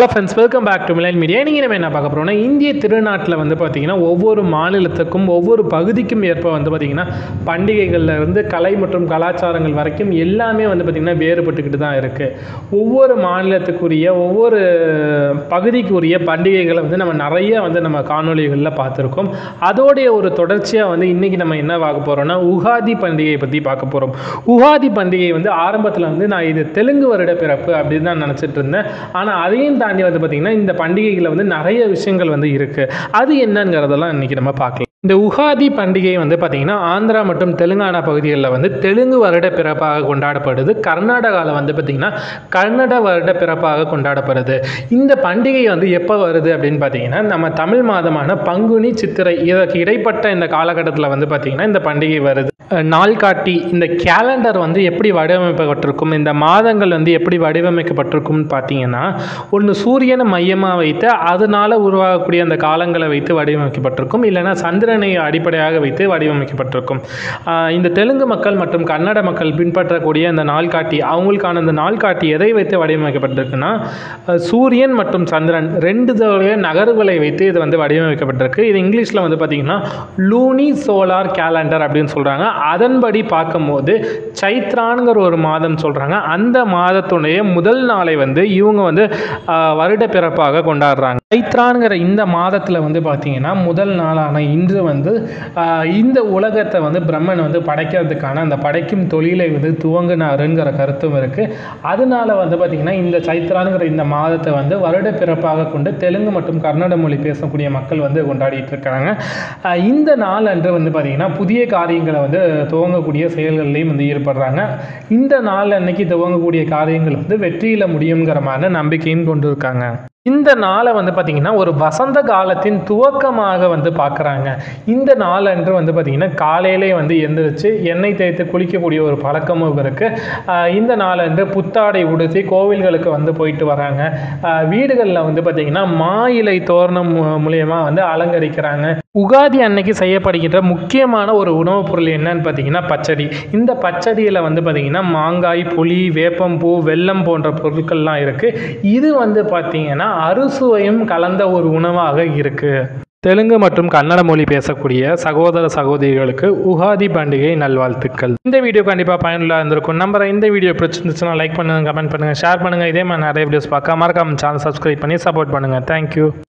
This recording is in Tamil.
hello friends welcome back to மிலைன் மீடியா நீங்கள் நம்ம என்ன பார்க்க போகிறோம்னா இந்திய திருநாட்டில் வந்து பார்த்திங்கன்னா ஒவ்வொரு மாநிலத்துக்கும் ஒவ்வொரு பகுதிக்கும் ஏற்ப வந்து பார்த்திங்கன்னா பண்டிகைகள்ல இருந்து கலை மற்றும் கலாச்சாரங்கள் வரைக்கும் எல்லாமே வந்து பார்த்திங்கன்னா வேறுபட்டுக்கிட்டு தான் இருக்குது ஒவ்வொரு மாநிலத்துக்குரிய ஒவ்வொரு பகுதிக்குரிய பண்டிகைகளை வந்து நம்ம நிறைய வந்து நம்ம காணொளிகளில் பார்த்துருக்கோம் அதோடைய ஒரு தொடர்ச்சியாக வந்து இன்றைக்கி நம்ம என்ன பார்க்க போகிறோம்னா உகாதி பண்டிகையை பற்றி பார்க்க போகிறோம் உகாதி பண்டிகை வந்து ஆரம்பத்தில் வந்து நான் இது தெலுங்கு வருட பிறப்பு அப்படின்னு தான் நினச்சிட்டு இருந்தேன் ஆனால் அதையும் தாண்டி வந்து பார்த்திங்கன்னா இந்த பண்டிகைகளில் வந்து நிறைய விஷயங்கள் வந்து இருக்குது அது என்னங்கிறதெல்லாம் இன்றைக்கி நம்ம பார்க்கலாம் இந்த உகாதி பண்டிகை வந்து பார்த்திங்கன்னா ஆந்திரா மற்றும் தெலுங்கானா பகுதிகளில் வந்து தெலுங்கு வருட பிறப்பாக கொண்டாடப்படுது கர்நாடகாவில் வந்து பார்த்திங்கன்னா கன்னட வருட பிறப்பாக கொண்டாடப்படுது இந்த பண்டிகை வந்து எப்போ வருது அப்படின்னு பார்த்தீங்கன்னா நம்ம தமிழ் மாதமான பங்குனி சித்திரை இதற்கு இடைப்பட்ட இந்த காலகட்டத்தில் வந்து பார்த்திங்கன்னா இந்த பண்டிகை வருது அஹ் நாள்காட்டி இந்த கேலண்டர் வந்து எப்படி வடிவமைக்கப்பட்டிருக்கும் இந்த மாதங்கள் வந்து எப்படி வடிவமைக்கப்பட்டிருக்கும்னு பார்த்தீங்கன்னா ஒன்று சூரியனை மையமாக வைத்து அதனால் உருவாகக்கூடிய அந்த காலங்களை வைத்து வடிவமைக்கப்பட்டிருக்கும் இல்லைன்னா சந்திரனை அடிப்படையாக வைத்து வடிவமைக்கப்பட்டிருக்கும் ஆஹ் இந்த தெலுங்கு மக்கள் மற்றும் கன்னட மக்கள் பின்பற்றக்கூடிய அந்த நாள்காட்டி அவங்களுக்கான அந்த நாள்காட்டி எதை வைத்து வடிவமைக்கப்பட்டிருக்குன்னா அஹ் சூரியன் மற்றும் சந்திரன் ரெண்டு தோடைய நகர்வுகளை வைத்து இது வந்து வடிவமைக்கப்பட்டிருக்கு இது இங்கிலீஷில் வந்து பார்த்திங்கன்னா லூனி சோலார் கேலண்டர் அப்படின்னு சொல்கிறாங்க அதன்படி பார்க்கும்போது சைத்ரான்கிற ஒரு மாதம் சொல்கிறாங்க அந்த மாதத்துடைய முதல் நாளை வந்து இவங்க வந்து ஆஹ், வருட பிறப்பாக கொண்டாடுறாங்க சைத்ரான்கிற இந்த மாதத்தில் வந்து பார்த்திங்கன்னா முதல் நாளான இன்று வந்து ஆஹ், இந்த உலகத்தை வந்து பிரம்மன் வந்து படைக்கிறதுக்கான அந்த படைக்கும் தொழிலை வந்து துவங்கினாருங்கிற கருத்தும் இருக்குது அதனால வந்து பார்த்திங்கன்னா இந்த சைத்ரான்கிற இந்த மாதத்தை வந்து வருட பிறப்பாக கொண்டு தெலுங்கு மற்றும் கன்னட மொழி பேசக்கூடிய மக்கள் வந்து கொண்டாடிட்டு இருக்காங்க ஆஹ், இந்த நாள் அன்று வந்து பார்த்திங்கன்னா புதிய காரியங்களை வந்து துவங்கக்கூடிய செயல்கள்லையும் வந்து ஈடுபடுறாங்க இந்த நாள் அன்னைக்கு துவங்கக்கூடிய காரியங்கள் வந்து வெற்றியில் முடியுங்கிற மாதிரி நம்பிக்கையும் கொண்டு இருக்காங்க இந்த நாளை வந்து பார்த்திங்கன்னா ஒரு வசந்த காலத்தின் துவக்கமாக வந்து பார்க்குறாங்க இந்த நாள் அன்று வந்து பார்த்திங்கன்னா காலையிலே வந்து எந்திரிச்சு எண்ணெய் தேய்த்து குளிக்கக்கூடிய ஒரு பழக்கமும் இருக்குது இந்த நாளன்று புத்தாடை உடுத்தி கோவில்களுக்கு வந்து போயிட்டு வராங்க ஆஹ் வீடுகளில் வந்து பார்த்திங்கன்னா மா இலை தோரணம் மூ- மூலியமா வந்து அலங்கரிக்கிறாங்க உகாதி அன்னைக்கு செய்யப்படுகின்ற முக்கியமான ஒரு உணவுப் பொருள் என்னன்னு பார்த்தீங்கன்னா பச்சடி இந்த பச்சடியில் வந்து பார்த்திங்கன்னா மாங்காய் புளி வேப்பம்பூ வெல்லம் போன்ற பொருட்கள்லாம் இருக்குது இது வந்து பார்த்திங்கன்னா அறுசுவையும் கலந்த ஒரு உணவாக இருக்குது தெலுங்கு மற்றும் கன்னட மொழி பேசக்கூடிய சகோதர சகோதரிகளுக்கு உகாதி பண்டிகை நல்வாழ்த்துக்கள் இந்த வீடியோ கண்டிப்பாக பயனுள்ளதாக இருந்திருக்கும் நம்புறேன் இந்த வீடியோ பிடிச்சிருந்துச்சுன்னா லைக் பண்ணுங்கள் கமெண்ட் பண்ணுங்கள் ஷேர் பண்ணுங்கள் இதே மாதிரி நிறைய வீடியோஸ் பார்க்க மறக்காம சேனல் சப்ஸ்கிரைப் பண்ணி சப்போர்ட் பண்ணுங்கள் தேங்க்யூ